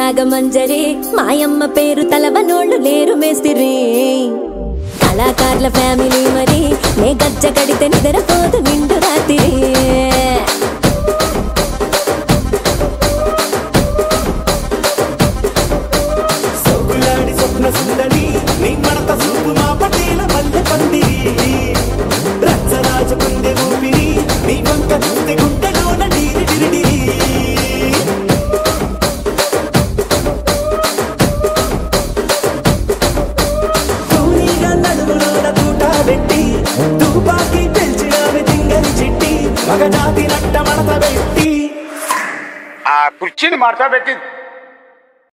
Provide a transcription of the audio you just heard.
నాగమంజరి మాయమ్మ పేరు తలవనోళ్ళు లేరు మేస్తిరి కళాకారుల ఫ్యామిలీ మరి నే గజ్జ కడితే నిద్రపోదు నిండు రాత్రి సొగులాడి స్వప్న సుందరి నీ మడత సూపు మా పటేల మల్లె పందిరి రచ్చరాజ గుండె ఊపిరి నీ వంక చూస్తే గుండెలోన డీరి డిరిడిరి కూనీగా నడుములోన తూట పెట్టి తుపాకి పెంచినావి తింగని చిట్టి మగజాతి నట్ట మడత పెట్టి ఆ కుర్చీని మడత పెట్టి